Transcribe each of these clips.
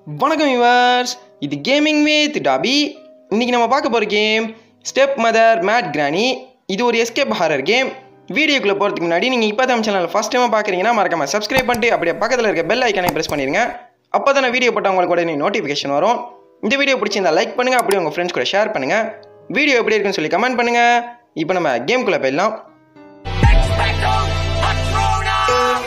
வணக்கம் யுவர்ஸ் இது gaming with டாபி இன்னைக்கு நம்ம பார்க்க போகிற game step mother mad granny இது ஒரு எஸ்கேப் ஹாரர் கேம் வீடியோக்குள்ளே போகிறதுக்கு முன்னாடி நீங்கள் இப்போ தான் சேனல் ஃபஸ்ட் டைமாக பார்க்குறீங்கன்னா மறக்காம சப்ஸ்கிரைப் பண்ணிட்டு அப்படியே பக்கத்தில் இருக்க பெல் ஐக்கனை ப்ரெஸ் பண்ணிடுங்க அப்போ தான் வீடியோ போட்டால் உங்களுக்கு உடனே நோட்டிஃபிகேஷன் வரும் இந்த வீடியோ பிடிச்சிருந்தா லைக் பண்ணுங்கள் அப்படியே உங்கள் ஃப்ரெண்ட்ஸ் கூட ஷேர் பண்ணுங்கள் வீடியோ எப்படி இருக்குன்னு சொல்லி கமெண்ட் பண்ணுங்கள் இப்போ நம்ம கேம்குள்ளே போயிடலாம் Expecto Patronum!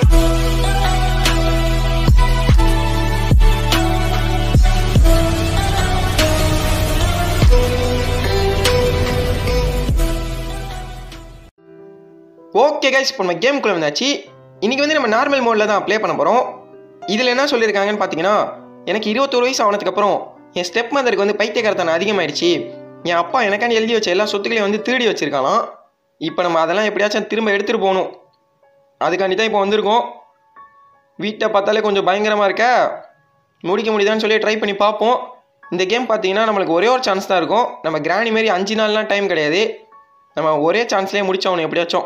ஓகே கைஸ் இப்போ நம்ம கேம்குள்ளே வந்தாச்சு இன்றைக்கி வந்து நம்ம நார்மல் மோடில் தான் ப்ளே பண்ண போகிறோம் இதில் என்ன சொல்லியிருக்காங்கன்னு பார்த்தீங்கன்னா எனக்கு இருபத்தொரு வயசு ஆனதுக்கப்புறம் என் ஸ்டெப் மதருக்கு வந்து பைத்தியக்காரத்தனம் அதிகமாயிடுச்சு என் அப்பா எனக்காண்டி எழுதி வச்ச எல்லா சொத்துக்களையும் வந்து திருடி வச்சிருக்கானாம் இப்போ நம்ம அதெல்லாம் எப்படியாச்சும் திரும்ப எடுத்துகிட்டு போகணும் அதுக்காண்டி தான் இப்போ வந்திருக்கோம் வீட்டை பார்த்தாலே கொஞ்சம் பயங்கரமாக இருக்க முடிக்க முடியுதான்னு சொல்லி ட்ரை பண்ணி பார்ப்போம் இந்த கேம் பார்த்தீங்கன்னா நம்மளுக்கு ஒரே ஒரு சான்ஸ் தான் இருக்கும் நம்ம கிராணி மாரி அஞ்சு நாள்லாம் டைம் கிடையாது நம்ம ஒரே சான்ஸ்லேயே முடிச்சோம் எப்படியாச்சும்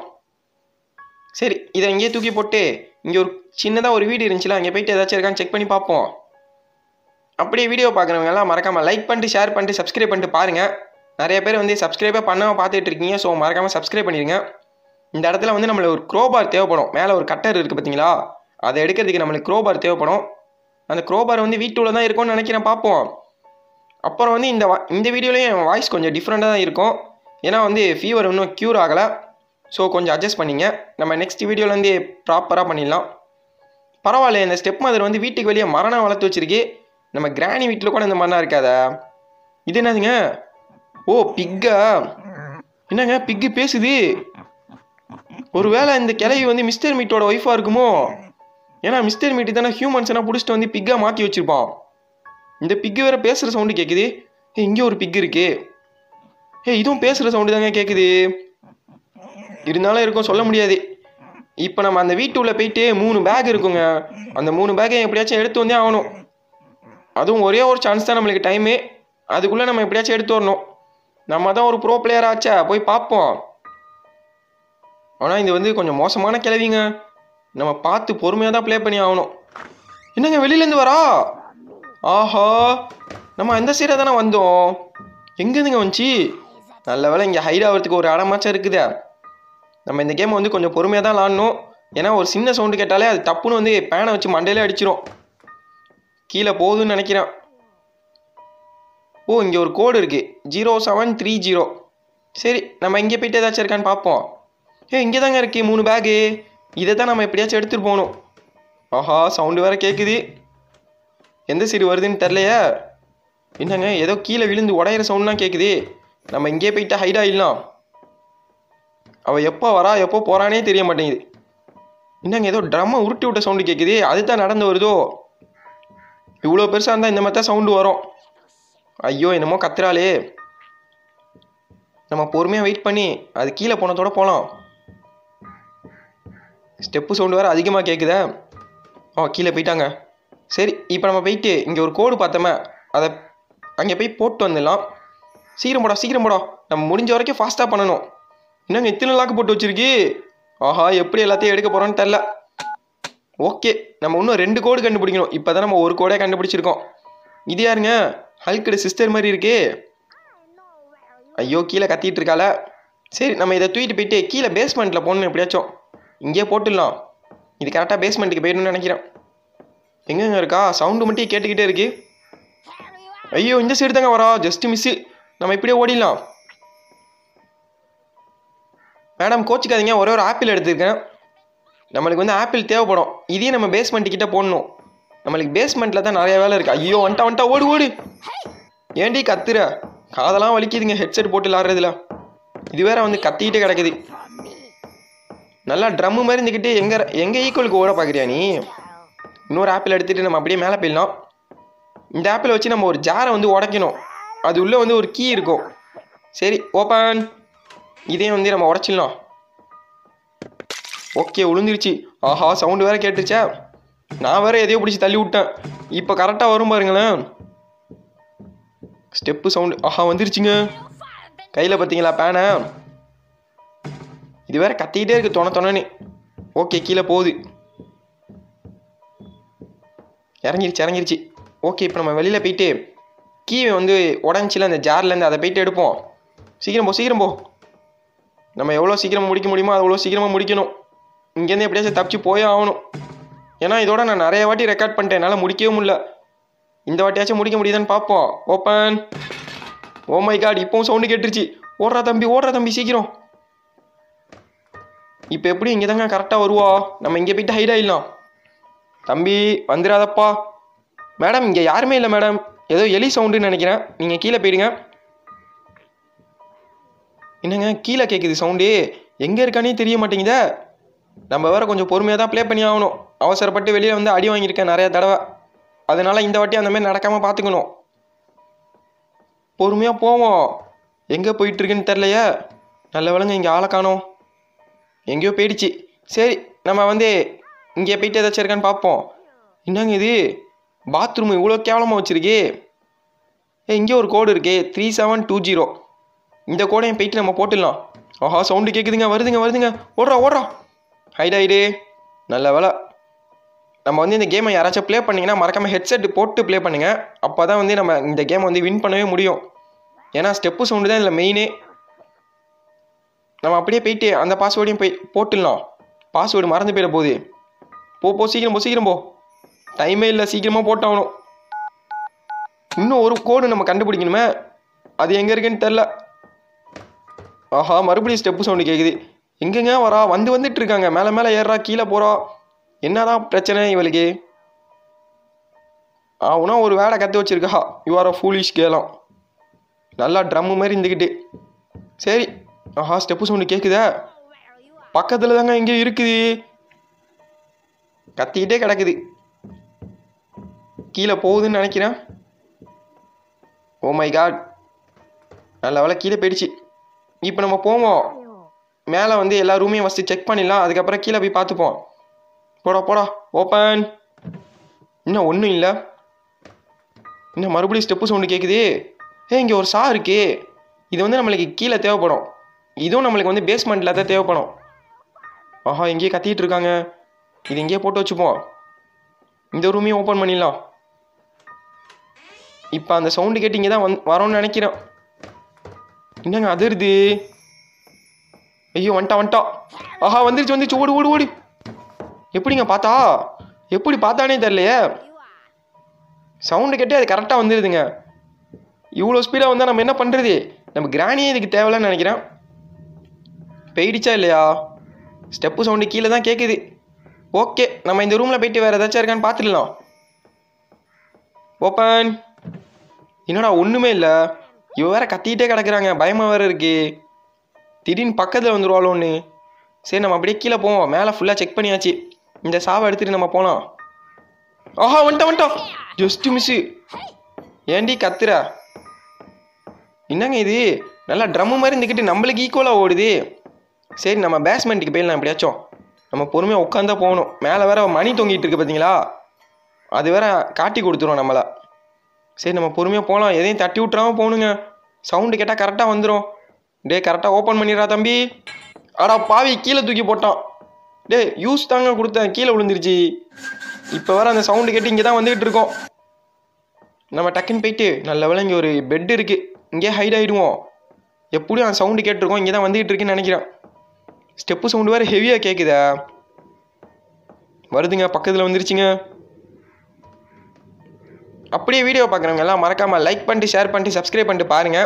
சரி இதை இங்கேயே தூக்கி போட்டு இங்கே ஒரு சின்னதாக ஒரு வீடு இருந்துச்சுல அங்கே போயிட்டு ஏதாச்சும் இருக்கான்னு செக் பண்ணி பார்ப்போம் அப்படியே வீடியோ பார்க்குறவங்க எல்லாம் மறக்காமல் லைக் பண்ணிட்டு ஷேர் பண்ணிட்டு சப்ஸ்கிரைப் பண்ணிட்டு பாருங்கள் நிறைய பேர் வந்து சப்ஸ்கிரைபே பண்ணாமல் பார்த்துட்டு இருக்கீங்க ஸோ மறக்காமல் சப்ஸ்கிரைப் பண்ணிடுங்க இந்த இடத்துல வந்து நம்மளுக்கு ஒரு க்ரோபார் தேவைப்படும் மேலே ஒரு கட்டர் இருக்குது பார்த்தீங்களா அதை எடுக்கிறதுக்கு நம்மளுக்கு க்ரோபார் தேவைப்படும் அந்த க்ரோபார் வந்து வீட்டுள்ள தான் இருக்கும்னு நினைக்கிறேன் பார்ப்போம் அப்புறம் வந்து இந்த வா- இந்த வீடியோலையும் என் வாய்ஸ் கொஞ்சம் டிஃப்ரெண்ட்டாக தான் இருக்கும் ஏன்னா வந்து ஃபீவர் இன்னும் க்யூர் ஆகலை ஸோ கொஞ்சம் அட்ஜஸ்ட் பண்ணிங்க நம்ம நெக்ஸ்ட் வீடியோவில் வந்து ப்ராப்பராக பண்ணிடலாம் பரவாயில்ல இந்த ஸ்டெப் மதர் வந்து வீட்டுக்கு வெளியே மரணம் வளர்த்து வச்சிருக்கு நம்ம கிராணி வீட்டில் கூட இந்த மாதிரிலாம் இருக்காதா இது என்னதுங்க ஓ பிக்கா என்னங்க பிக்கு பேசுது ஒருவேளை இந்த கிளவி வந்து மிஸ்டர் மீட்டோட ஒய்ஃபாக இருக்குமோ ஏன்னா மிஸ்டர் மீட்டு தானே ஹியூமன்ஸ் எல்லாம் பிடிச்சிட்டு வந்து பிக்கா மாற்றி வச்சிருப்பான் இந்த பிக்கு வேற பேசுகிற சவுண்டு கேட்குது ஏ இங்கே ஒரு பிக் இருக்கு ஏ இதுவும் பேசுகிற சவுண்டு தாங்க கேட்குது இருந்தாலும் இருக்கும் சொல்ல முடியாது இப்போ நம்ம அந்த வீட்டு உள்ள போயிட்டு மூணு பேக் இருக்குங்க அந்த மூணு பேக்கை எப்படியாச்சும் எடுத்து வந்தே ஆகணும் அதுவும் ஒரே ஒரு சான்ஸ் தான் நம்மளுக்கு டைமு அதுக்குள்ளே நம்ம எப்படியாச்சும் எடுத்து வரணும் நம்ம தான் ஒரு ப்ரோ பிளேயர் ஆச்சா போய் பார்ப்போம் ஆனால் இது வந்து கொஞ்சம் மோசமான கிளவிங்க நம்ம பார்த்து பொறுமையாக தான் ப்ளே பண்ணி ஆகணும் என்னங்க வெளியிலேருந்து வரா ஆஹா நம்ம அந்த சைடாக தானே வந்தோம் எங்கேருந்துங்க வந்துச்சு நல்ல வேளை இங்கே ஹைட் ஆகிறதுக்கு ஒரு இடமாச்சும் இருக்குதே நம்ம இந்த கேமை வந்து கொஞ்சம் பொறுமையாக தான் விளாடணும் ஏன்னா ஒரு சின்ன சவுண்டு கேட்டாலே அது தப்புன்னு வந்து பேனை வச்சு மண்டையிலே அடிச்சிரும் கீழே போகுதுன்னு நினைக்கிறேன் ஓ இங்கே ஒரு கோடு இருக்குது ஜீரோ செவன் த்ரீ ஜீரோ சரி நம்ம இங்கே போயிட்டு ஏதாச்சும் இருக்கான்னு பார்ப்போம் ஏ இங்கே தாங்க இருக்கு மூணு பேகு இதை தான் நம்ம எப்படியாச்சும் எடுத்துகிட்டு போகணும் ஆஹா சவுண்டு வேற கேட்குது எந்த சைடு வருதுன்னு தெரிலையே என்னங்க ஏதோ கீழே விழுந்து உடையிற சவுண்ட்லாம் கேட்குது நம்ம இங்கே போயிட்டு ஹைட் ஆகிடலாம் அவள் எப்போ வரா எப்போ போகிறானே தெரிய மாட்டேங்குது என்னங்க ஏதோ ட்ரம்மை உருட்டி விட்ட சவுண்டு கேட்குது அதுதான் நடந்து வருதோ இவ்வளோ பெருசாக இருந்தால் இந்த மாதிரி தான் சவுண்டு வரும் ஐயோ என்னமோ கத்துறாளே நம்ம பொறுமையாக வெயிட் பண்ணி அது கீழே போனதோட போகலாம் ஸ்டெப்பு சவுண்டு வேறு அதிகமாக கேட்குதா ஓ கீழே போயிட்டாங்க சரி இப்போ நம்ம போயிட்டு இங்கே ஒரு கோடு பார்த்தோமே அதை அங்கே போய் போட்டு வந்துடலாம் சீக்கிரம் போடா சீக்கிரம் போடா நம்ம முடிஞ்ச வரைக்கும் ஃபாஸ்ட்டாக பண்ணணும் என்னங்க இத்தனை லாக்கு போட்டு வச்சிருக்கு ஆஹா எப்படி எல்லாத்தையும் எடுக்க போகிறோன்னு தெரில ஓகே நம்ம இன்னும் ரெண்டு கோடு கண்டுபிடிக்கணும் இப்போ தான் நம்ம ஒரு கோடே கண்டுபிடிச்சிருக்கோம் இது யாருங்க ஹல்கடு சிஸ்டர் மாதிரி இருக்கே ஐயோ கீழே கத்திட்டு இருக்கால சரி நம்ம இதை தூக்கிட்டு போயிட்டு கீழே பேஸ்மெண்ட்டில் போகணும் எப்படியாச்சும் இங்கேயே போட்டுடலாம் இது கரெக்டாக பேஸ்மெண்ட்டுக்கு போயிடணும்னு நினைக்கிறேன் எங்கெங்க இருக்கா சவுண்டு மட்டும் கேட்டுக்கிட்டே இருக்கு ஐயோ இந்த சைடு தாங்க வரா ஜஸ்ட் மிஸ்ஸு நம்ம இப்படியே ஓடிடலாம் மேடம் கோச்சிக்காதீங்க ஒரே ஒரு ஆப்பிள் எடுத்துருக்கேன் நம்மளுக்கு வந்து ஆப்பிள் தேவைப்படும் இதையும் நம்ம பேஸ்மெண்ட் கிட்ட போடணும் நம்மளுக்கு பேஸ்மெண்ட்டில் தான் நிறைய வேலை இருக்குது ஐயோ வந்துட்டா வந்துட்டா ஓடு ஓடு ஏன்டி கத்துற காதெல்லாம் வலிக்குதுங்க ஹெட்செட் போட்டு விளாட்றதுல இது வேற வந்து கத்திக்கிட்டே கிடக்குது நல்லா ட்ரம்மு மாதிரி இருந்துக்கிட்டு எங்கே எங்கே ஈக்குவலுக்கு ஓட பார்க்குறியா நீ இன்னொரு ஆப்பிள் எடுத்துகிட்டு நம்ம அப்படியே மேலே போயிடலாம் இந்த ஆப்பிளை வச்சு நம்ம ஒரு ஜாரை வந்து உடைக்கணும் அது உள்ளே வந்து ஒரு கீ இருக்கும் சரி ஓப்பன் இதையும் வந்து நம்ம உடச்சிடலாம் ஓகே விழுந்துருச்சு ஆஹா சவுண்டு வேற கேட்டுச்சா நான் வேற எதையோ பிடிச்சி தள்ளி விட்டேன் இப்போ கரெக்டாக வரும் பாருங்களேன் ஸ்டெப்பு சவுண்டு ஆஹா வந்துருச்சுங்க கையில் பார்த்தீங்களா பேனை இது வேற கத்திக்கிட்டே இருக்கு தொண தொணன்னு ஓகே கீழே போகுது இறங்கிருச்சு இறங்கிருச்சு ஓகே இப்போ நம்ம வெளியில் போயிட்டு கீ வந்து உடஞ்சில அந்த ஜார்லேருந்து அதை போயிட்டு எடுப்போம் சீக்கிரம் போ சீக்கிரம் போ நம்ம எவ்வளோ சீக்கிரமாக முடிக்க முடியுமோ அவ்வளோ சீக்கிரமாக முடிக்கணும் இங்கேருந்து எப்படியாச்சும் தப்பிச்சு போயே ஆகணும் ஏன்னா இதோட நான் நிறைய வாட்டி ரெக்கார்ட் பண்ணிட்டேன் என்னால் முடிக்கவே முடியல இந்த வாட்டியாச்சும் முடிக்க முடியுதான்னு பார்ப்போம் ஓப்பன் ஓ மை காட் இப்போவும் சவுண்டு கேட்டுருச்சு ஓடுறா தம்பி ஓடுறா தம்பி சீக்கிரம் இப்போ எப்படி இங்கே தாங்க கரெக்டாக வருவா நம்ம இங்கே போயிட்டு ஹைட் ஆயிடலாம் தம்பி வந்துடாதப்பா மேடம் இங்கே யாருமே இல்லை மேடம் ஏதோ எலி சவுண்டுன்னு நினைக்கிறேன் நீங்கள் கீழே போயிடுங்க என்னங்க கீழே கேட்குது சவுண்டு எங்கே இருக்கானே தெரிய மாட்டேங்குதே நம்ம வேற கொஞ்சம் பொறுமையாக தான் ப்ளே பண்ணி ஆகணும் அவசரப்பட்டு வெளியில் வந்து அடி வாங்கியிருக்கேன் நிறைய தடவை அதனால இந்த வாட்டி அந்த மாதிரி நடக்காமல் பார்த்துக்கணும் பொறுமையாக போவோம் எங்கே போயிட்டுருக்குன்னு தெரிலையே நல்ல வேலைங்க இங்கே ஆளை காணோம் எங்கேயோ போயிடுச்சு சரி நம்ம வந்து இங்கே போயிட்டு ஏதாச்சும் இருக்கான்னு பார்ப்போம் என்னங்க இது பாத்ரூம் இவ்வளோ கேவலமாக வச்சுருக்கே ஏ இங்கே ஒரு கோடு இருக்கே த்ரீ செவன் டூ ஜீரோ இந்த கோடையும் போயிட்டு நம்ம போட்டுடலாம் ஆஹா சவுண்டு கேட்குதுங்க வருதுங்க வருதுங்க ஓடுறா ஓடுறா ஹைட் ஹைடு நல்ல வேலை நம்ம வந்து இந்த கேமை யாராச்சும் ப்ளே பண்ணிங்கன்னா மறக்காமல் ஹெட்செட் போட்டு ப்ளே பண்ணுங்க அப்போ தான் வந்து நம்ம இந்த கேமை வந்து வின் பண்ணவே முடியும் ஏன்னா ஸ்டெப்பு சவுண்டு தான் இதில் மெயினே நம்ம அப்படியே போயிட்டு அந்த பாஸ்வேர்டையும் போய் போட்டுடலாம் பாஸ்வேர்டு மறந்து போயிட போகுது போ போ சீக்கிரம் போ சீக்கிரம் போ டைமே இல்லை சீக்கிரமாக போட்டாகணும் இன்னும் ஒரு கோடு நம்ம கண்டுபிடிக்கணுமே அது எங்கே இருக்குன்னு தெரில ஆஹா மறுபடியும் ஸ்டெப்பு சவுண்டு கேட்குது எங்கெங்க வரா வந்து வந்துட்டு இருக்காங்க மேலே மேலே ஏறுறா கீழே போகிறா என்னதான் பிரச்சனை இவளுக்கு அவனா ஒரு வேலை கற்று வச்சிருக்கா யூஆர் அ ஃபூலிஷ் கேலாம் நல்லா ட்ரம்மு மாதிரி இருந்துக்கிட்டு சரி ஆஹா ஸ்டெப்பு சவுண்டு கேட்குதா பக்கத்தில் தாங்க எங்கேயோ இருக்குது கத்திக்கிட்டே கிடக்குது கீழே போகுதுன்னு நினைக்கிறேன் ஓ மை காட் நல்ல வேலை கீழே போயிடுச்சு இப்போ நம்ம போவோம் மேலே வந்து எல்லா ரூமையும் ஃபஸ்ட்டு செக் பண்ணிடலாம் அதுக்கப்புறம் கீழே போய் பார்த்துப்போம் போடா போடா ஓப்பன் இன்னும் ஒன்றும் இல்லை இன்னும் மறுபடியும் ஸ்டெப்பு சவுண்டு கேட்குது ஏ இங்கே ஒரு சா இருக்கே இது வந்து நம்மளுக்கு கீழே தேவைப்படும் இதுவும் நம்மளுக்கு வந்து பேஸ்மெண்ட்டில் தான் தேவைப்படும் ஆஹா இங்கேயே கத்திட்டு இருக்காங்க இது இங்கேயே போட்டு வச்சுப்போம் இந்த ரூமையும் ஓப்பன் பண்ணிடலாம் இப்போ அந்த சவுண்டு கேட்டு இங்கே தான் வந் வரோன்னு நினைக்கிறேன் என்னங்க அதிருது ஐயோ வந்துட்டா வந்துட்டா ஆஹா வந்துருச்சு வந்துருச்சு ஓடு ஓடு ஓடு எப்படிங்க பார்த்தா எப்படி பார்த்தானே தெரிலையே சவுண்டு கேட்டு அது கரெக்டாக வந்துடுதுங்க இவ்வளோ ஸ்பீடாக வந்தால் நம்ம என்ன பண்ணுறது நம்ம கிராணியே இதுக்கு தேவையில்லன்னு நினைக்கிறேன் போயிடுச்சா இல்லையா ஸ்டெப்பு சவுண்டு கீழே தான் கேட்குது ஓகே நம்ம இந்த ரூமில் போயிட்டு வேறு ஏதாச்சும் இருக்கான்னு பார்த்துடலாம் ஓப்பன் என்னடா ஒன்றுமே இல்லை இவ வேற கத்திக்கிட்டே கிடக்குறாங்க பயமாக வேற இருக்கு திடீர்னு பக்கத்தில் வந்துருவாளோன்னு சரி நம்ம அப்படியே கீழே போவோம் மேலே ஃபுல்லாக செக் பண்ணியாச்சு இந்த சாவை எடுத்துகிட்டு நம்ம போகலாம் ஆஹா வந்துட்டோம் வந்துட்டோம் ஜஸ்ட் மிஸ்ஸு ஏண்டி கத்துற என்னங்க இது நல்லா ட்ரம்மு மாதிரி இருந்துக்கிட்டு நம்மளுக்கு ஈக்குவலாக ஓடுது சரி நம்ம பேஸ்மெண்ட்டுக்கு போயிடலாம் எப்படியாச்சும் நம்ம பொறுமையாக உட்காந்தா போகணும் மேலே வேற மணி தொங்கிட்டு இருக்கு பார்த்தீங்களா அது வேற காட்டி கொடுத்துரும் நம்மளை சரி நம்ம பொறுமையாக போகலாம் எதையும் தட்டி விட்றாம போகணுங்க சவுண்டு கேட்டால் கரெக்டாக வந்துடும் டே கரெக்டாக ஓப்பன் பண்ணிடுறா தம்பி அடா பாவி கீழே தூக்கி போட்டான் டே யூஸ் தாங்க கொடுத்தேன் கீழே விழுந்துருச்சு இப்போ வேற அந்த சவுண்டு கேட்டு இங்கே தான் வந்துக்கிட்டு இருக்கோம் நம்ம டக்குன்னு போயிட்டு நல்ல வேளை இங்கே ஒரு பெட் இருக்குது இங்கே ஹைட் ஆகிடுவோம் எப்படியும் அந்த சவுண்டு கேட்டிருக்கோம் இங்கே தான் வந்துக்கிட்டு இருக்குன்னு நினைக்கிறேன் ஸ்டெப்பு சவுண்டு வேறு ஹெவியாக கேட்குதா வருதுங்க பக்கத்தில் வந்துருச்சுங்க அப்படியே வீடியோ பார்க்குறவங்க எல்லாம் மறக்காமல் லைக் பண்ணிட்டு ஷேர் பண்ணிட்டு சப்ஸ்கிரைப் பண்ணிட்டு பாருங்க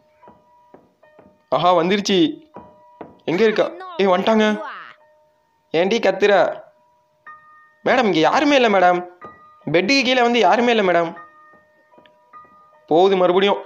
ஆஹா வந்துருச்சு எங்கே இருக்கா ஏய் வந்துட்டாங்க ஏன்டி கத்துற மேடம் இங்கே யாருமே இல்லை மேடம் பெட்டுக்கு கீழே வந்து யாருமே இல்லை மேடம் போகுது மறுபடியும்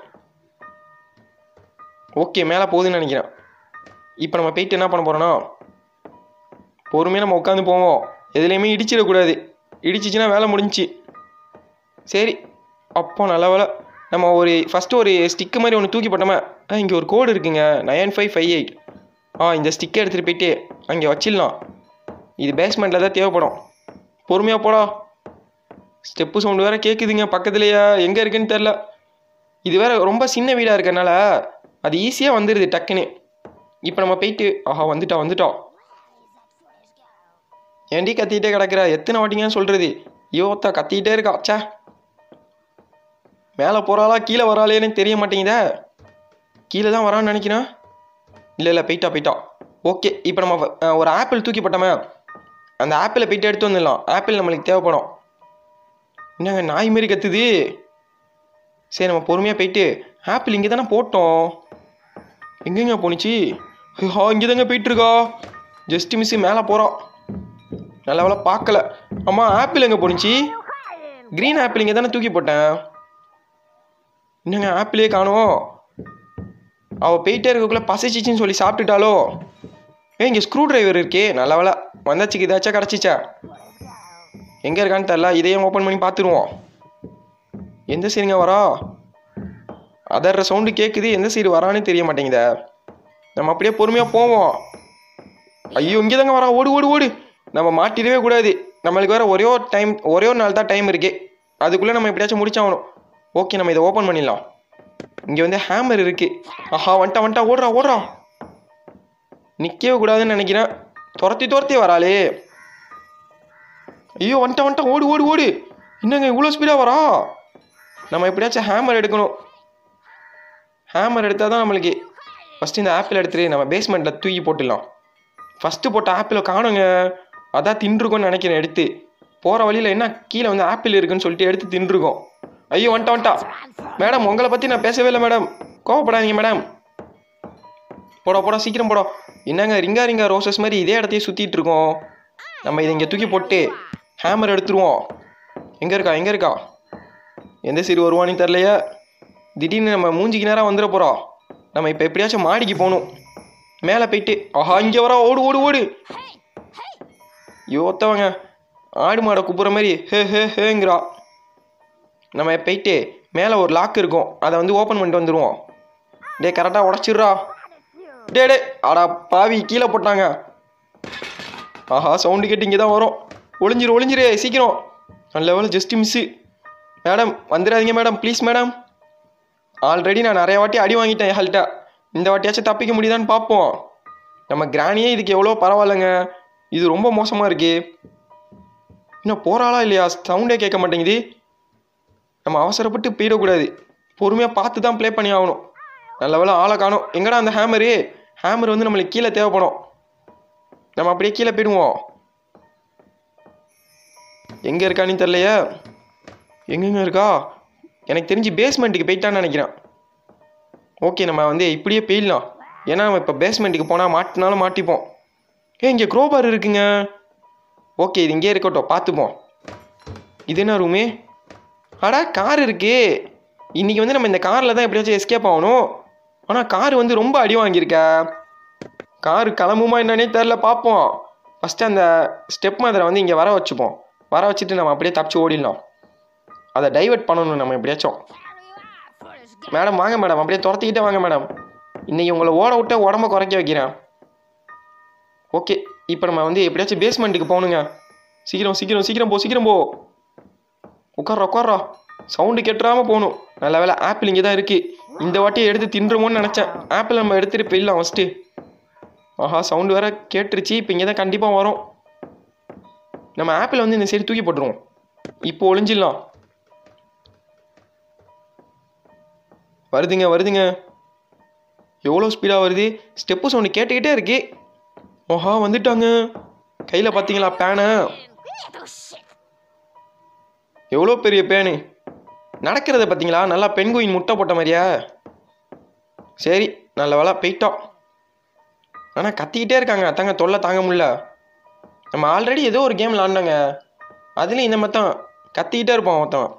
ஓகே மேலே போகுதுன்னு நினைக்கிறேன் இப்போ நம்ம போயிட்டு என்ன பண்ண போகிறோன்னா பொறுமையாக நம்ம உட்காந்து போவோம் எதுலேயுமே இடிச்சிடக்கூடாது இடிச்சிச்சின்னா வேலை முடிஞ்சுச்சு சரி அப்போ நல்ல வேலை நம்ம ஒரு ஃபஸ்ட்டு ஒரு ஸ்டிக்கு மாதிரி ஒன்று தூக்கி போட்டோமா ஆ இங்கே ஒரு கோடு இருக்குங்க நயன் ஃபைவ் ஃபைவ் எயிட் ஆ இந்த ஸ்டிக்கை எடுத்துகிட்டு போயிட்டு அங்கே வச்சிடலாம் இது பேஸ்மெண்ட்டில் தான் தேவைப்படும் பொறுமையாக போடா ஸ்டெப்பு சவுண்டு வேறு கேட்குதுங்க பக்கத்துலையா எங்கே இருக்குன்னு தெரில இது வேற ரொம்ப சின்ன வீடாக இருக்கறனால அது ஈஸியாக வந்துடுது டக்குன்னு இப்போ நம்ம போயிட்டு ஆஹா வந்துட்டா வந்துட்டா ஏன்டி கத்திக்கிட்டே கிடக்குற எத்தனை வாட்டிங்கன்னு சொல்கிறது யோத்தா கத்திக்கிட்டே இருக்கா ச்சே மேலே போகிறாளா கீழே வராளேன்னு தெரிய மாட்டேங்குதே கீழே தான் வரான்னு நினைக்கிறேன் இல்லை இல்லை போயிட்டா போயிட்டா ஓகே இப்போ நம்ம அஹ், ஒரு ஆப்பிள் தூக்கி போட்டோமே அந்த ஆப்பிளை போயிட்டு எடுத்து வந்துடலாம் ஆப்பிள் நம்மளுக்கு தேவைப்படும் என்னங்க நாய் மாரி கத்துது சரி நம்ம பொறுமையாக போயிட்டு ஆப்பிள் இங்கே தானே போட்டோம் எங்கெங்க போணுச்சு ஹா இங்கே தாங்க போயிட்டுருக்கா ஜஸ்ட் மிஸ்ஸு மேலே போகிறோம் நல்ல வேலை பார்க்கல அம்மா ஆப்பிள் எங்கே போணுச்சு க்ரீன் ஆப்பிள் இங்கே தானே தூக்கி போட்டேன் என்னங்க ஆப்பிளே காணோம் அவள் போயிட்டே இருக்கக்குள்ளே பசிச்சிச்சின்னு சொல்லி சாப்பிட்டுட்டாலோ ஏ இங்கே ஸ்க்ரூ டிரைவர் இருக்கே நல்ல வேலை வந்தாச்சுக்கு இதாச்சும் கிடச்சிச்சா எங்கே இருக்கான்னு தெரில இதையும் ஓப்பன் பண்ணி பார்த்துருவோம் எந்த சைடுங்க வரா அதர்ற சவுண்டு கேட்குது எந்த சைடு வரான்னு தெரிய மாட்டேங்குதே நம்ம அப்படியே பொறுமையாக போவோம் ஐயோ இங்கே தாங்க வரா ஓடு ஓடு ஓடு நம்ம மாட்டிடவே கூடாது நம்மளுக்கு வேற ஒரே ஒரு டைம் ஒரே ஒரு நாள் தான் டைம் இருக்கு அதுக்குள்ளே நம்ம எப்படியாச்சும் முடிச்சாகணும் ஓகே நம்ம இதை ஓப்பன் பண்ணிடலாம் இங்கே வந்து ஹேமர் இருக்கு ஆஹா வந்துட்டா வந்துட்டா ஓடுறா ஓடுறா நிற்கவே கூடாதுன்னு நினைக்கிறேன் துரத்தி துரத்தி வராளே ஐயோ வந்துட்டா வந்துட்டா ஓடு ஓடு ஓடு என்னங்க இவ்வளோ ஸ்பீடாக வரா நம்ம எப்படியாச்சும் ஹேமர் எடுக்கணும் ஹேமர் எடுத்தால் தான் நம்மளுக்கு ஃபஸ்ட்டு இந்த ஆப்பிள் எடுத்துட்டு நம்ம பேஸ்மெண்ட்டில் தூக்கி போட்டுடலாம் ஃபஸ்ட்டு போட்ட ஆப்பிளை காணுங்க அதான் தின்றுக்கோன்னு நினைக்கிறேன் எடுத்து போகிற வழியில் என்ன கீழே வந்து ஆப்பிள் இருக்குன்னு சொல்லிட்டு எடுத்து தின்றுக்கோம் ஐயோ வந்துட்டா வந்துட்டா மேடம் உங்களை பற்றி நான் பேசவே இல்லை மேடம் கோவப்படாதீங்க மேடம் போடா போடா சீக்கிரம் போடா என்னங்க ரிங்கா ரிங்கா ரோசஸ் மாதிரி இதே இடத்தையே சுற்றிட்டு இருக்கோம் நம்ம இதை இங்கே தூக்கி போட்டு ஹேமர் எடுத்துருவோம் எங்கே இருக்கா எங்கே இருக்கா எந்த சைடு வருவான்னு தெரிலையே திடீர்னு நம்ம மூஞ்சிக்கு நேரம் வந்துட போகிறோம் நம்ம இப்போ எப்படியாச்சும் மாடிக்கு போகணும் மேலே போயிட்டு ஆஹா இங்கே வரா ஓடு ஓடு ஓடு யோத்தவங்க ஆடு மாடை குப்புற மாதிரி ஹே ஹே ஹேங்கிறா நம்ம போயிட்டு மேலே ஒரு லாக் இருக்கும் அதை வந்து ஓப்பன் பண்ணிட்டு வந்துடுவோம் டே கரெக்டாக உடச்சிட்றா டே டே அடா பாவி கீழே போட்டாங்க ஆஹா சவுண்டு கேட்டு இங்கே தான் வரும் ஒளிஞ்சிரு ஒளிஞ்சிரு சீக்கிரம் நல்ல வேலை ஜஸ்ட் மிஸ்ஸு மேடம் வந்துடாதீங்க மேடம் ப்ளீஸ் மேடம் ஆல்ரெடி நான் நிறைய வாட்டி அடி வாங்கிட்டேன் ஹெல்ட்டா இந்த வாட்டியாச்சும் தப்பிக்க முடியுதான்னு பார்ப்போம் நம்ம கிராணியே இதுக்கு எவ்வளோ பரவாயில்லைங்க இது ரொம்ப மோசமாக இருக்கு இன்னும் போகிறாளா இல்லையா சவுண்டே கேட்க மாட்டேங்குது நம்ம அவசரப்பட்டு போயிடக்கூடாது பொறுமையாக பார்த்து தான் ப்ளே பண்ணி ஆகணும் நல்ல வேலை ஆளை காணும் எங்கடா அந்த ஹேமரு ஹேமர் வந்து நம்மளுக்கு கீழே தேவைப்படும் நம்ம அப்படியே கீழே போயிடுவோம் எங்கே இருக்கான்னு தெரிலையே எங்கெங்க இருக்கா எனக்கு தெரிஞ்சு பேஸ்மெண்ட்டுக்கு போயிட்டான்னு நினைக்கிறேன் ஓகே நம்ம வந்து இப்படியே போயிடலாம் ஏன்னா நம்ம இப்போ பேஸ்மெண்ட்டுக்கு போனால் மாட்டினாலும் மாட்டிப்போம் ஏ இங்கே க்ரோபார் இருக்குங்க ஓகே இது இங்கே இருக்கட்டும் பார்த்துப்போம் இது என்ன ரூமு அடா கார் இருக்கு இன்னைக்கு வந்து நம்ம இந்த காரில் தான் எப்படியாச்சும் எஸ்கேப் ஆகணும் ஆனால் கார் வந்து ரொம்ப அடி வாங்கியிருக்கா கார் கிளம்புமா என்னன்னே தெரில பார்ப்போம் ஃபஸ்ட்டு அந்த ஸ்டெப் மதரை வந்து இங்கே வர வச்சுப்போம் வர வச்சுட்டு நம்ம அப்படியே தப்பிச்சு ஓடிடலாம் அதை டைவர்ட் பண்ணணும் நம்ம எப்படியாச்சும் மேடம் வாங்க மேடம் அப்படியே துரத்திக்கிட்டே வாங்க மேடம் இன்னைக்கு உங்களை ஓட விட்டு உடம்ப குறைக்க வைக்கிறேன் ஓகே இப்போ நம்ம வந்து எப்படியாச்சும் பேஸ்மெண்ட்டுக்கு போகணுங்க சீக்கிரம் சீக்கிரம் சீக்கிரம் போ சீக்கிரம் போ உட்கார்றா உட்கார்றா சவுண்டு கெட்டுறாம போகணும் நல்ல வேலை ஆப்பிள் இங்கே தான் இருக்குது இந்த வாட்டி எடுத்து தின்றுமோன்னு நினச்சேன் ஆப்பிள் நம்ம எடுத்துகிட்டு போயிடலாம் ஃபஸ்ட்டு ஆஹா சவுண்டு வேற கேட்டுருச்சு இப்போ இங்கே தான் கண்டிப்பாக வரும் நம்ம ஆப்பிள் வந்து இந்த சைடு தூக்கி போட்டுருவோம் இப்போ ஒளிஞ்சிடலாம் வருதுங்க வருதுங்க எவ்வளோ ஸ்பீடாக வருது ஸ்டெப்பு சவுண்டு கேட்டுக்கிட்டே இருக்கு ஓஹா வந்துட்டாங்க கையில் பார்த்தீங்களா பேனை எவ்வளோ பெரிய பேனு நடக்கிறத பார்த்தீங்களா நல்லா பெண்குயின் முட்டை போட்ட மாதிரியா சரி நல்ல வேலை போயிட்டோம் ஆனால் கத்திக்கிட்டே இருக்காங்க அத்தாங்க தொல்லை தாங்க முடியல நம்ம ஆல்ரெடி ஏதோ ஒரு கேம் விளாண்டாங்க அதுலேயும் இந்த மாதிரி தான் கத்திக்கிட்டே இருப்போம் மொத்தம்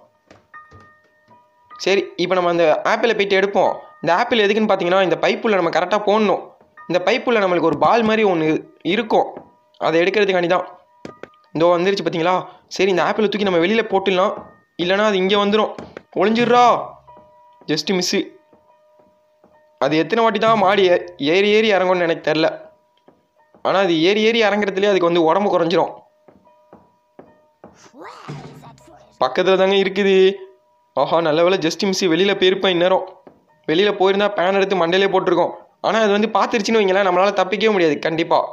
சரி இப்போ நம்ம அந்த ஆப்பிளை போயிட்டு எடுப்போம் இந்த ஆப்பிள் எதுக்குன்னு பார்த்தீங்கன்னா இந்த பைப்புள்ள நம்ம கரெக்டாக போடணும் இந்த பைப்புள்ள நம்மளுக்கு ஒரு பால் மாதிரி ஒன்று இருக்கும் அதை எடுக்கிறதுக்காண்டி தான் இதோ வந்துருச்சு பார்த்தீங்களா சரி இந்த ஆப்பிளை தூக்கி நம்ம வெளியில் போட்டுடலாம் இல்லைன்னா அது இங்கே வந்துடும் ஒளிஞ்சிடுறா ஜஸ்ட்டு மிஸ்ஸு அது எத்தனை வாட்டி தான் மாடி ஏ- ஏறி ஏறி இறங்கும்னு எனக்கு தெரில ஆனால் அது ஏறி ஏறி இறங்குறதுலேயே அதுக்கு வந்து உடம்பு குறைஞ்சிரும் பக்கத்தில் தாங்க இருக்குது ஆஹா நல்ல வேலை ஜஸ்ட் மிஸ் வெளியில் போயிருப்பேன் இந்நேரம் வெளியில் போயிருந்தா பேன் எடுத்து மண்டையிலே போட்டிருக்கோம் ஆனால் அது வந்து பார்த்துருச்சுன்னு வைங்களேன் நம்மளால் தப்பிக்கவே முடியாது கண்டிப்பாக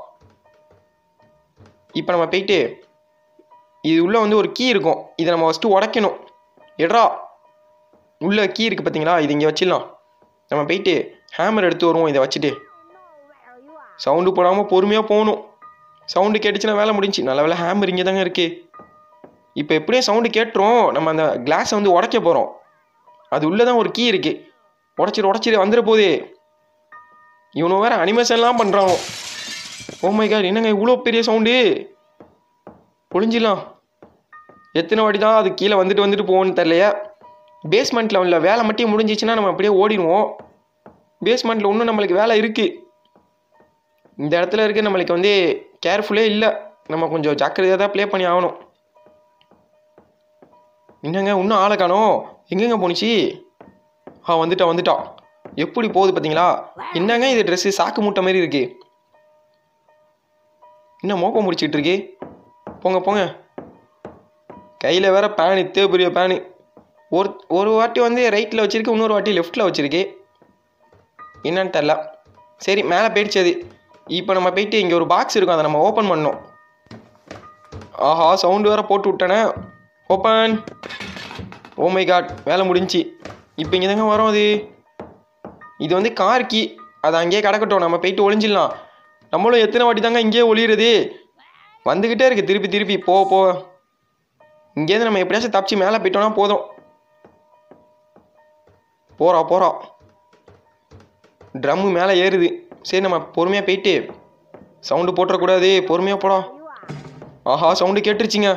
இப்போ நம்ம போயிட்டு இது உள்ளே வந்து ஒரு கீ இருக்கும் இதை நம்ம ஃபஸ்ட்டு உடைக்கணும் எட்ரா உள்ள கீ இருக்குது பார்த்தீங்களா இது இங்கே வச்சிடலாம் நம்ம போயிட்டு ஹேமர் எடுத்து வருவோம் இதை வச்சுட்டு சவுண்டு போடாமல் பொறுமையாக போகணும் சவுண்டு கேட்டுச்சுன்னா வேலை முடிஞ்சு நல்ல வேலை ஹேமர் இங்கே தாங்க இருக்குது இப்போ எப்படியும் சவுண்டு கேட்டுரும் நம்ம அந்த கிளாஸை வந்து உடைக்க போகிறோம் அது உள்ளே தான் ஒரு கீ இருக்குது உடச்சிரு உடச்சிரு வந்துட போதே இவனு வேற அனிமேஷன்லாம் பண்ணுறான் ஓ மை காட் என்னங்க இவ்வளோ பெரிய சவுண்டு பொழிஞ்சிடலாம் எத்தனை வாட்டி தான் அது கீழே வந்துட்டு வந்துட்டு போகணும்னு தெரியலையா பேஸ்மெண்ட் லெவலில் வேலை மட்டும் முடிஞ்சிச்சுன்னா நம்ம அப்படியே ஓடிடுவோம் பேஸ்மெண்ட்டில் இன்னும் நம்மளுக்கு வேலை இருக்குது இந்த இடத்துல இருக்க நம்மளுக்கு வந்து கேர்ஃபுல்லே இல்லை நம்ம கொஞ்சம் ஜாக்கிரதையாக தான் ப்ளே பண்ணி ஆகணும் என்னங்க இன்னும் ஆளை காணோம் எங்கெங்க போணுச்சு ஆ வந்துட்டா வந்துட்டா எப்படி போகுது பார்த்தீங்களா என்னங்க இது ட்ரெஸ்ஸு சாக்கு மூட்டை மாதிரி இருக்கு என்ன மோப்பம் முடிச்சிட்டு இருக்கு போங்க போங்க கையில் வேற பேனு இத்தே பெரிய பேனு ஒரு ஒரு வாட்டி வந்து ரைட்டில் வச்சிருக்கு இன்னொரு வாட்டி லெஃப்ட்டில் வச்சிருக்கு என்னன்னு தெரில சரி மேலே போயிடுச்சு அது இப்போ நம்ம போயிட்டு இங்கே ஒரு பாக்ஸ் இருக்கும் அதை நம்ம ஓப்பன் பண்ணோம் ஆஹா சவுண்டு வேற போட்டு விட்டேனே ஓப்பன் ஓ மை காட் வேலை முடிஞ்சுச்சு இப்போ இங்கே தாங்க வரோம் அது இது வந்து கார் கீ அது அங்கேயே கிடக்கட்டும் நம்ம போயிட்டு ஒளிஞ்சிடலாம் நம்மளும் எத்தனை வாட்டி தாங்க இங்கேயே ஒளியுறது வந்துக்கிட்டே இருக்கு திருப்பி திருப்பி போ போ இங்கேருந்து நம்ம எப்படியாச்சும் தப்பிச்சு மேலே போயிட்டோம்னா போதும் போறா போறா ட்ரம்மு மேலே ஏறுது சரி நம்ம பொறுமையாக போயிட்டு சவுண்டு போட்டுறக்கூடாது பொறுமையாக போடா ஆஹா சவுண்டு கேட்டுருச்சுங்க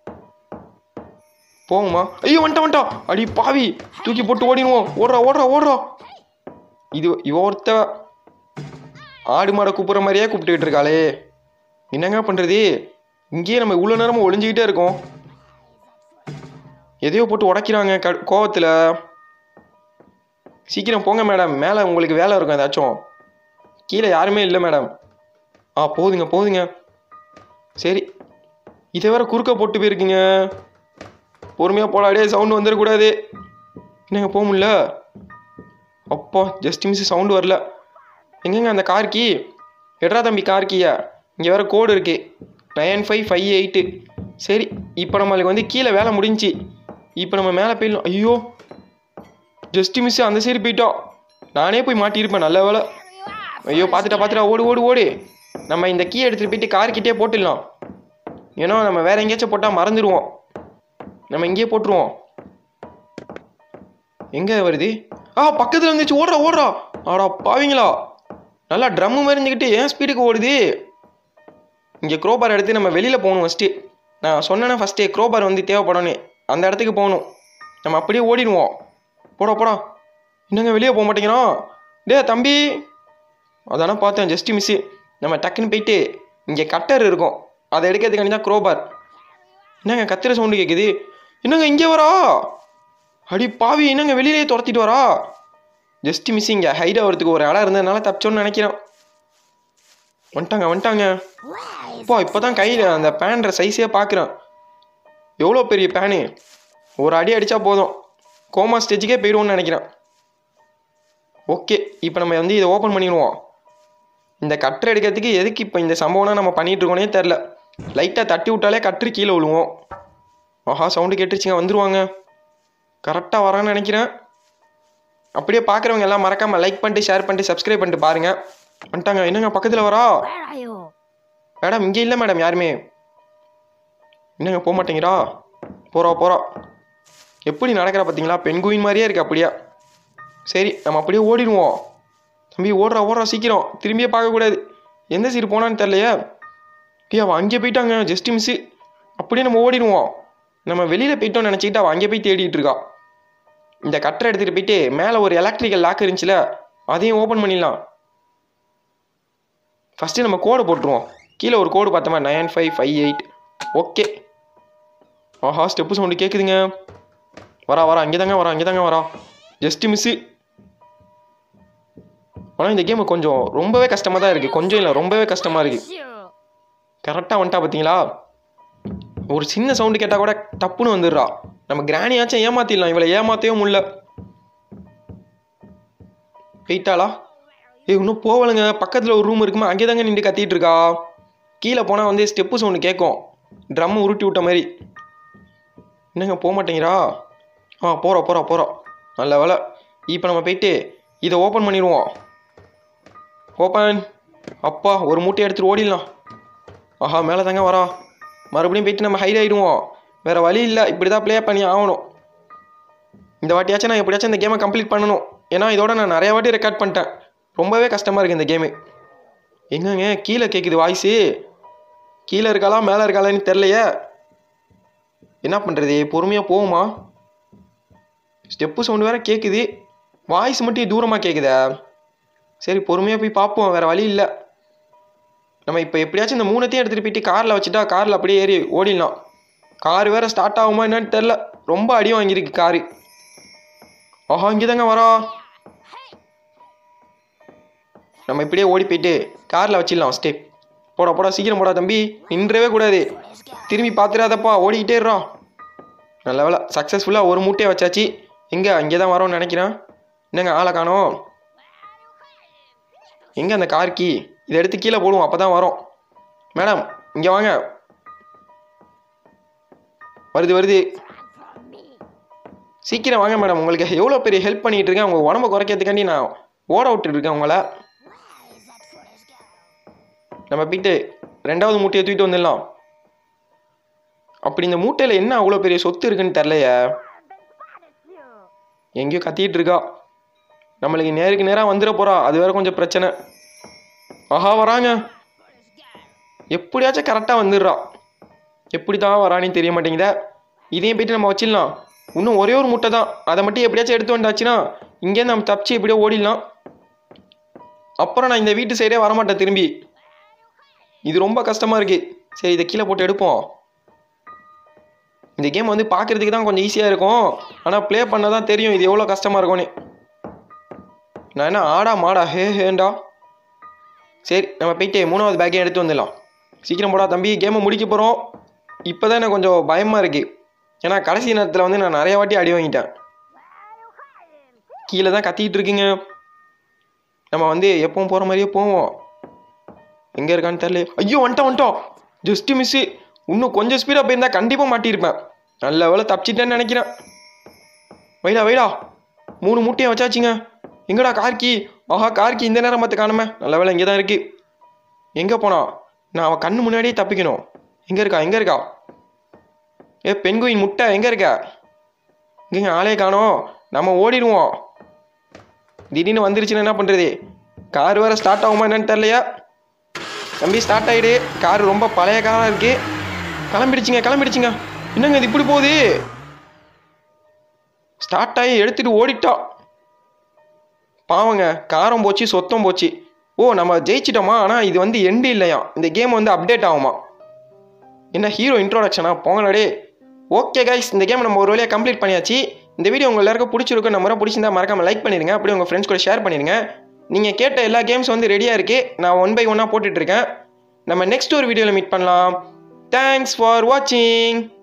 போகுமா ஐயோ வந்துட்டா வந்துட்டா அடி பாவி தூக்கி போட்டு ஓடிடுவோம் ஓடுறா ஓடுறா ஓடுறா இது இவ ஒருத்த ஆடு மாடை கூப்பிட்ற மாதிரியே கூப்பிட்டுக்கிட்டு இருக்காளே என்னங்க பண்ணுறது இங்கேயே நம்ம இவ்வளோ நேரமும் ஒளிஞ்சிக்கிட்டே இருக்கோம் எதையோ போட்டு உடைக்கிறாங்க க கோவத்தில் சீக்கிரம் போங்க மேடம் மேலே உங்களுக்கு வேலை இருக்கும் ஏதாச்சும் கீழே யாருமே இல்லை மேடம் ஆ போதுங்க போதுங்க சரி இதை வேற குறுக்க போட்டு போயிருக்குங்க பொறுமையாக போலாடே சவுண்டு வந்துடக்கூடாது என்னங்க போக முடியல அப்பா ஜஸ்ட் மிஸ் சவுண்டு வரல எங்கங்க அந்த கார் கீ எட்ரா தம்பி கார் கீயா இங்கே வேற கோடு இருக்கு நைன் ஃபைவ் ஃபைவ் எயிட்டு சரி இப்போ நம்மளுக்கு வந்து கீழே வேலை முடிஞ்சுச்சு இப்போ நம்ம மேலே போயிடலாம் ஐயோ ஜஸ்ட் மிஸ் அந்த சைடு போயிட்டோம் நானே போய் மாட்டியிருப்பேன் நல்ல வேலை ஐயோ பார்த்துட்டா பார்த்துட்டா ஓடு ஓடு ஓடு நம்ம இந்த கீ எடுத்துகிட்டு போயிட்டு கார்கிட்டே போட்டுடலாம் ஏன்னா நம்ம வேற எங்கேயாச்சும் போட்டால் மறந்துடுவோம் நம்ம இங்கேயே போட்டுருவோம் எங்கே வருது ஆ பக்கத்தில் வந்துச்சு ஓடுறா ஓடுறா ஆடா பாவீங்களா நல்லா ட்ரம்மு மாதிரி இருந்துக்கிட்டு ஏன் ஸ்பீடுக்கு ஓடுது இங்கே க்ரோபார் எடுத்து நம்ம வெளியில் போகணும் ஃபஸ்ட்டு நான் சொன்னேன்னா ஃபஸ்ட்டே க்ரோபார் வந்து தேவைப்படணும் அந்த இடத்துக்கு போகணும் நம்ம அப்படியே ஓடிடுவோம் போடா போடா என்னங்க வெளியே போக மாட்டேங்கிறான் டே தம்பி அதானே பார்த்தேன் ஜஸ்ட் மிஸ்ஸு நம்ம டக்குன்னு போயிட்டு இங்கே கட்டர் இருக்கும் அதை எடுக்கிறதுக்காண்டி தான் க்ரோபார் என்னங்க கத்துற சவுண்டு கேட்குது என்னங்க இங்கே வரா அடி பாவி என்னங்க வெளியிலேயே துரத்திட்டு வரா ஜஸ்ட் மிஸ் இங்கே ஹைட் ஆகிறதுக்கு ஒரு இடம் இருந்ததுனால தப்பிச்சோன்னு நினைக்கிறேன் வந்துட்டாங்க வந்துட்டாங்க அப்பா இப்போ தான் கையில் அந்த பேன்ற சைஸே பார்க்குறேன் எவ்வளோ பெரிய பேனு ஒரு அடி அடித்தா போதும் கோமா ஸ்டேஜுக்கே போயிடுவோம்னு நினைக்கிறேன் ஓகே இப்போ நம்ம வந்து இதை ஓப்பன் பண்ணிடுவோம் இந்த கட்டர் எடுக்கிறதுக்கு எதுக்கு இப்போ இந்த சம்பவம்லாம் நம்ம பண்ணிட்டு இருக்கோனே தெரில லைட்டாக தட்டி விட்டாலே கட்டு கீழே விழுவோம் ஆஹா சவுண்டு கேட்டுருச்சுங்க வந்துருவாங்க கரெக்டாக வரான்னு நினைக்கிறேன் அப்படியே பார்க்குறவங்க எல்லாம் மறக்காமல் லைக் பண்ணிட்டு ஷேர் பண்ணிட்டு சப்ஸ்கிரைப் பண்ணிட்டு பாருங்கள் வந்துட்டாங்க என்னங்க பக்கத்தில் வரா Where are you? மேடம் இங்கே இல்லை மேடம் யாருமே என்னங்க போக மாட்டேங்கிறா போகிறா போகிறா எப்படி நடக்கிறா பார்த்தீங்களா பெண்குயின் மாதிரியே இருக்கு அப்படியே சரி நம்ம அப்படியே ஓடிடுவோம் தம்பி ஓடுறா ஓடுறா சீக்கிரம் திரும்பியே பார்க்கக்கூடாது எந்த சைடு போனான்னு தெரிலையே ஏய் அவன் அங்கே போயிட்டாங்க ஜஸ்ட் மிஸ்ஸு அப்படியே நம்ம ஓடிடுவோம் நம்ம வெளியில் போயிட்டோம்னு நினச்சிக்கிட்டு அவன் அங்கே போய் தேடிட்டு இருக்கா இந்த கட்டரை எடுத்துகிட்டு போயிட்டு மேலே ஒரு எலக்ட்ரிக்கல் லாக் இருந்துச்சுல அதையும் ஓப்பன் பண்ணிடலாம் ஃபஸ்ட்டு நம்ம கோடு போட்டுருவோம் கீழே ஒரு கோடு பார்த்தோமா nine five five eight okay ஆஹா ஸ்டெப்பு சவுண்டு கேட்குதுங்க வரா வரா அங்கே தாங்க வரா அங்கே தாங்க வரா ஜஸ்ட் மிஸ்ஸு ஆனால் இந்த கேம் கொஞ்சம் ரொம்பவே கஷ்டமாக தான் இருக்குது கொஞ்சம் இல்லை ரொம்பவே கஷ்டமாக இருக்குது You. கரெக்டாக வந்துட்டா பார்த்தீங்களா ஒரு சின்ன சவுண்டு கேட்டால் கூட டப்புன்னு வந்துடுறா நம்ம கிராணியாச்சும் ஏமாத்திடலாம் இவளை ஏமாற்றவே முடியல போயிட்டாளா ஏய் இன்னும் போகலைங்க பக்கத்தில் ஒரு ரூம் இருக்குமா அங்கே தாங்க நின்று கத்திட்டு இருக்கா கீழே போனால் வந்து ஸ்டெப்பு சவுண்டு கேட்கும் ட்ரம்மு உருட்டி விட்ட மாதிரி என்னங்க போக மாட்டேங்கிறா ஆ போகிறோம் போகிறோம் போகிறோம் நல்ல வேலை இப்போ நம்ம போயிட்டு இதை ஓப்பன் பண்ணிடுவோம் ஓப்பன் அப்பா ஒரு மூட்டை எடுத்துட்டு ஓடிடலாம் ஆஹா மேலே தாங்க வரா மறுபடியும் போயிட்டு நம்ம ஹைட் ஆகிடுவோம் வேறு வழி இல்லை இப்படி தான் ப்ளே பண்ணி ஆகணும் இந்த வாட்டியாச்சும் நான் எப்படியாச்சும் இந்த கேமை கம்ப்ளீட் பண்ணணும் ஏன்னா இதோட நான் நிறைய வாட்டி ரெக்கார்ட் பண்ணிட்டேன் ரொம்பவே கஷ்டமாக இருக்குது இந்த கேமு எங்கங்க கீழே கேட்குது வாய்ஸு கீழே இருக்காளா மேலே இருக்காளான்னு தெரிலையே என்ன பண்ணுறது பொறுமையாக போகுமா ஸ்டெப்பு சவுண்டு வேற கேட்குது வாய்ஸ் மட்டும் தூரமாக கேட்குதே சரி பொறுமையாக போய் பார்ப்போம் வேறு வழி இல்லை நம்ம இப்போ எப்படியாச்சும் இந்த மூணுத்தையும் எடுத்துகிட்டு போயிட்டு காரில் வச்சுட்டா காரில் அப்படியே ஏறி ஓடிடலாம் கார் வேற ஸ்டார்ட் ஆகுமா என்னன்னு தெரில ரொம்ப அடி வாங்கியிருக்கு காரு ஆஹா இங்கே தாங்க வரா நம்ம இப்படியே ஓடி போயிட்டு காரில் வச்சிடலாம் ஸ்டெப் போடா போடா சீக்கிரம் போடா தம்பி நின்றவே கூடாது திரும்பி பார்த்துடாதப்பா ஓடிக்கிட்டே இருறான் நல்ல வேலை சக்ஸஸ்ஃபுல்லாக ஒரு மூட்டையை வச்சாச்சு எங்கே அங்கே தான் வரோம்னு நினைக்கிறேன் என்னங்க ஆளை காணோம் எங்கே அந்த கார் கீ இதை எடுத்து கீழே போடுவோம் அப்போ தான் வரோம் மேடம் இங்கே வாங்க வருது வருது சீக்கிரம் வாங்க மேடம் உங்களுக்கு எவ்வளோ பெரிய ஹெல்ப் பண்ணிகிட்டு இருக்கேன் உங்கள் உடம்ப குறைக்கிறதுக்காண்டி நான் ஓட விட்டுட்டு இருக்கேன் உங்களை நம்ம போயிட்டு ரெண்டாவது மூட்டையை தூக்கிட்டு வந்துடலாம் அப்படி இந்த மூட்டையில் என்ன அவ்வளோ பெரிய சொத்து இருக்குன்னு தெரிலையே எங்கேயோ கத்திட்டு இருக்கா நம்மளுக்கு நேருக்கு நேராக வந்துட போறா அது வேற கொஞ்சம் பிரச்சனை ஆஹா வராங்க எப்படியாச்சும் கரெக்டாக வந்துடுறா எப்படி தான் வரானே தெரிய மாட்டேங்குதே இதையும் போயிட்டு நம்ம வச்சிடலாம் இன்னும் ஒரே ஒரு முட்டை தான் அதை மட்டும் எப்படியாச்சும் எடுத்து வந்தாச்சுன்னா இங்கேருந்து நம்ம தப்பிச்சு எப்படியோ ஓடிடலாம் அப்புறம் நான் இந்த வீட்டு சைடே வரமாட்டேன் திரும்பி இது ரொம்ப கஷ்டமாக இருக்குது சரி இதை கீழே போட்டு எடுப்போம் இந்த கேம் வந்து பார்க்குறதுக்கு தான் கொஞ்சம் ஈஸியாக இருக்கும் ஆனால் ப்ளே பண்ண தான் தெரியும் இது எவ்வளோ கஷ்டமாக இருக்கும்னு நான் என்ன ஆடா மாடா ஹே ஹேண்டா சரி நம்ம போயிட்டு மூணாவது பேக்கையும் எடுத்து வந்துடலாம் சீக்கிரம் போடா தம்பி கேமை முடிக்க போகிறோம் இப்போ தான் எனக்கு கொஞ்சம் பயமாக இருக்குது ஏன்னா கடைசி நேரத்தில் வந்து நான் நிறைய வாட்டி அடி வாங்கிட்டேன் கீழே தான் கத்திக்கிட்டு இருக்கீங்க நம்ம வந்து எப்பவும் போகிற மாதிரியே போவோம் எங்கே இருக்கான்னு தெரியல ஐயோ வந்துட்டோம் வந்துட்டோம் ஜஸ்ட்டு மிஸ்ஸு இன்னும் கொஞ்சம் ஸ்பீடாக போயிருந்தா கண்டிப்பாக மாட்டியிருப்பேன் நல்ல வேலை தப்பிச்சிட்டேன்னு நினைக்கிறேன் வைடா வைடா மூணு மூட்டையை வச்சாச்சுங்க எங்கடா கார்கி ஆஹா கார்கி இந்த நேரம் பார்த்து காணுமே நல்ல வேலை இங்கே தான் இருக்கு எங்கே போனா நான் அவன் கண்ணு முன்னாடியே தப்பிக்கணும் எங்கே இருக்கா எங்கே இருக்கா ஏ பெண்குயின் முட்டை எங்கே இருக்கா இங்கேங்க ஆளே காணோம் நம்ம ஓடிடுவோம் திடீர்னு வந்துருச்சுன்னா என்ன பண்ணுறது கார் வேறு ஸ்டார்ட் ஆகுமா என்னன்னு தெரியலையா தம்பி ஸ்டார்ட் ஆகிடு கார் ரொம்ப பழைய காராக இருக்கு கிளம்பிடுச்சுங்க கிளம்பிடுச்சுங்க என்னங்க இது இப்படி போகுது ஸ்டார்ட் ஆகி எடுத்துட்டு ஓடிட்டோம் பாவங்க காரம் போச்சு சொத்தம் போச்சு ஓ நம்ம ஜெயிச்சிட்டோமா ஆனால் இது வந்து எண்டு இல்லையா இந்த கேம் வந்து அப்டேட் ஆகுமா என்ன ஹீரோ இன்ட்ரோடக்ஷனா போங்கடே ஓகே கைஸ் இந்த கேம் நம்ம ஒரு வழியாக கம்ப்ளீட் பண்ணியாச்சு இந்த வீடியோ உங்கள் எல்லாருக்கும் பிடிச்சிருக்கும் நம்ம பிடிச்சிருந்தா மறக்காம லைக் பண்ணிடுங்க அப்படியே உங்கள் ஃப்ரெண்ட்ஸ் கூட ஷேர் பண்ணிடுங்க நீங்கள் கேட்ட எல்லா கேம்ஸ் வந்து ரெடியாக இருக்குது நான் ஒன் பை ஒன்னாக போட்டுட்ருக்கேன் நம்ம நெக்ஸ்ட் ஒரு வீடியோவில் மீட் பண்ணலாம் தேங்க்ஸ் ஃபார் வாட்சிங்